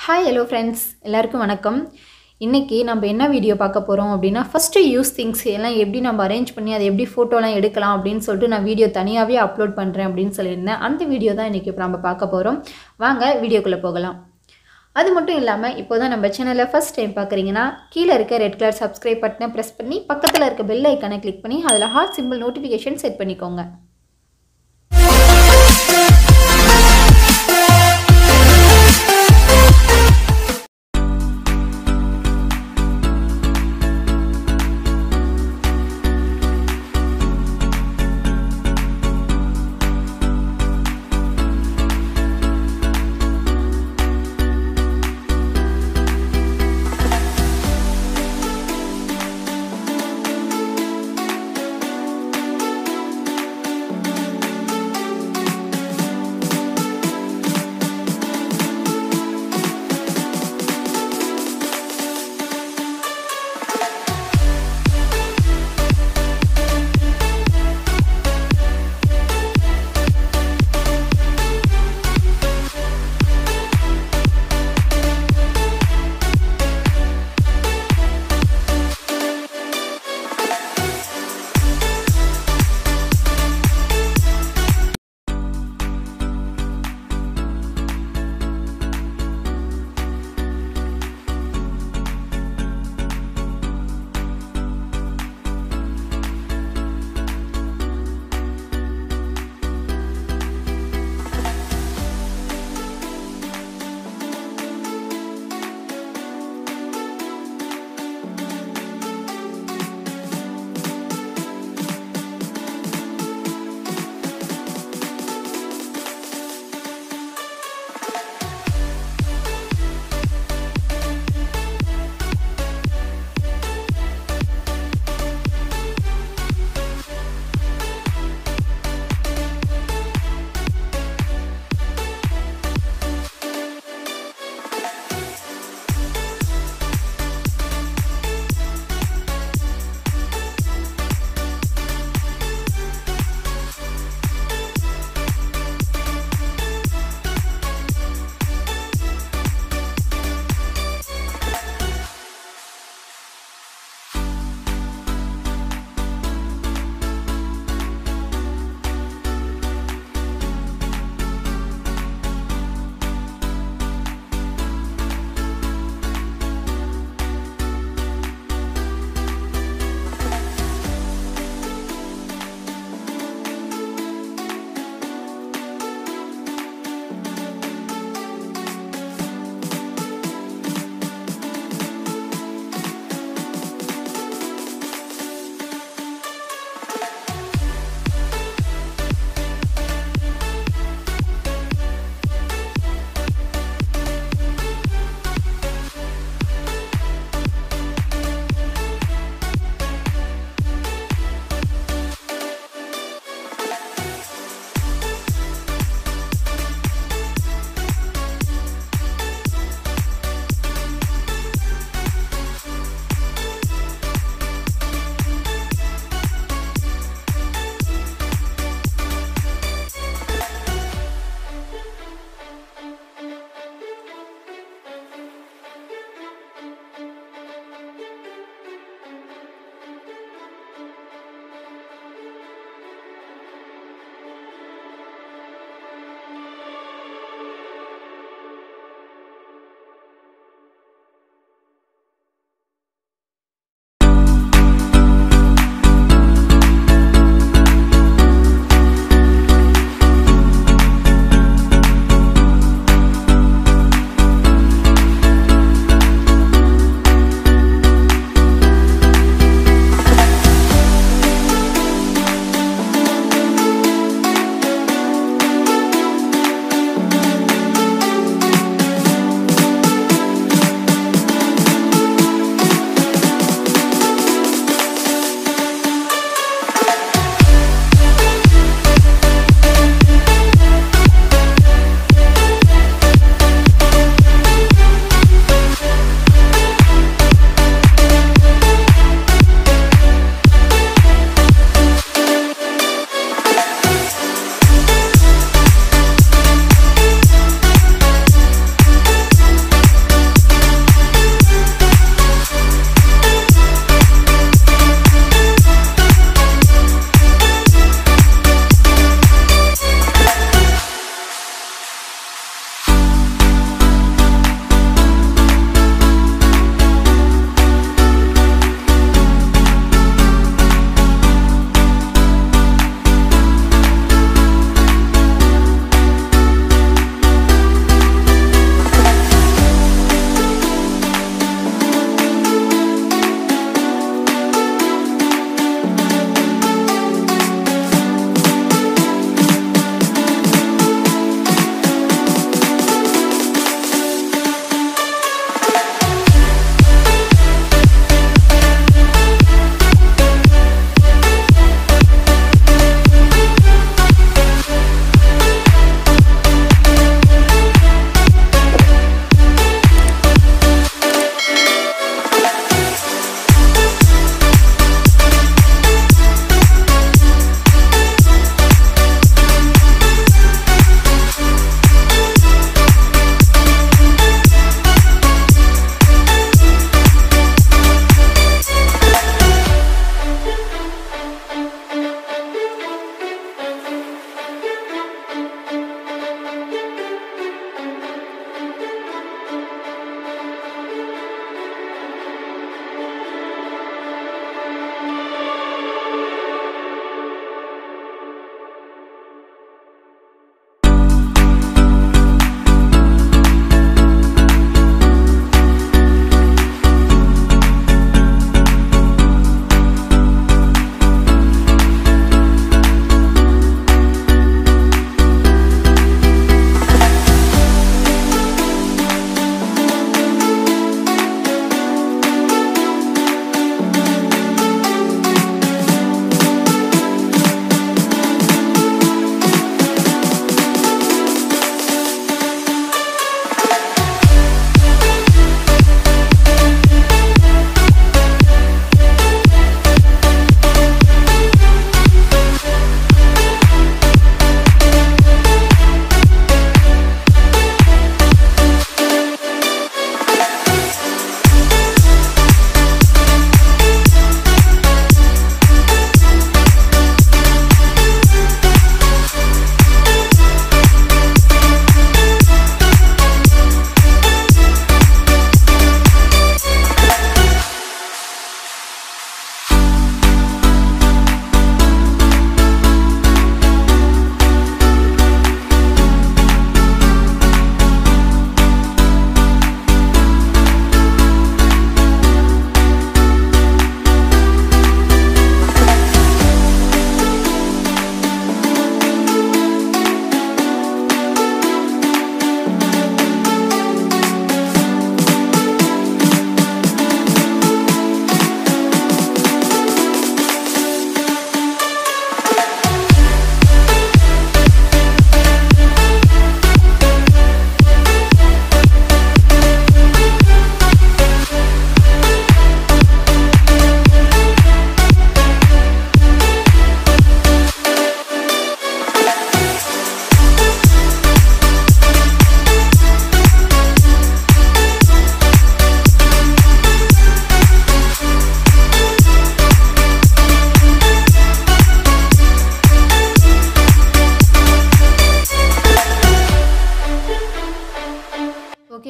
hi hello friends எல்லாருக்கும் வணக்கம் இன்றைக்கி நம்ம என்ன வீடியோ பார்க்க போகிறோம் அப்படின்னா ஃபஸ்ட்டு யூஸ் திங்ஸ் எல்லாம் எப்படி நம்ம அரேஞ்ச் பண்ணி அதை எப்படி ஃபோட்டோலாம் எடுக்கலாம் அப்படின்னு சொல்லிட்டு நான் வீடியோ தனியாகவே அப்லோட் பண்ணுறேன் அப்படின்னு சொல்லியிருந்தேன் அந்த வீடியோ தான் இன்றைக்கி இப்போ நம்ம பார்க்க போகிறோம் வாங்க வீடியோக்குள்ளே போகலாம் அது மட்டும் இல்லாமல் இப்போ தான் நம்ம சேனலை ஃபஸ்ட் டைம் பார்க்குறீங்கன்னா கீழே இருக்க ரெட் கலர் சப்ஸ்கிரைப் பட்டனை ப்ரெஸ் பண்ணி பக்கத்தில் இருக்க பெல் ஐக்கானை கிளிக் பண்ணி அதில் ஹார்ட் சிம்பிள் நோட்டிஃபிகேஷன் செட் பண்ணிக்கோங்க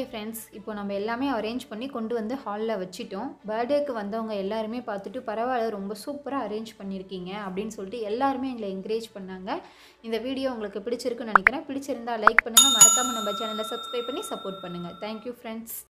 ஃப்ரெண்ட்ஸ் இப்போ நம்ம எல்லாமே அரேஞ்ச் பண்ணி கொண்டு வந்து ஹாலில் வச்சிட்டோம் பர்த்டேக்கு வந்தவங்க எல்லாருமே பார்த்துட்டு பரவாயில்ல ரொம்ப சூப்பராக அரேஞ்ச் பண்ணியிருக்கீங்க அப்படின்னு சொல்லிட்டு எல்லாருமே எங்களை என்கரேஜ் பண்ணாங்க இந்த வீடியோ உங்களுக்கு பிடிச்சிருக்குன்னு நினைக்கிறேன் பிடிச்சிருந்தா லைக் பண்ணுங்கள் மறக்காமல் நம்ம சேனலை சப்ஸ்கிரைப் பண்ணி சப்போர்ட் பண்ணுங்கள் தேங்க்யூ ஃப்ரெண்ட்ஸ்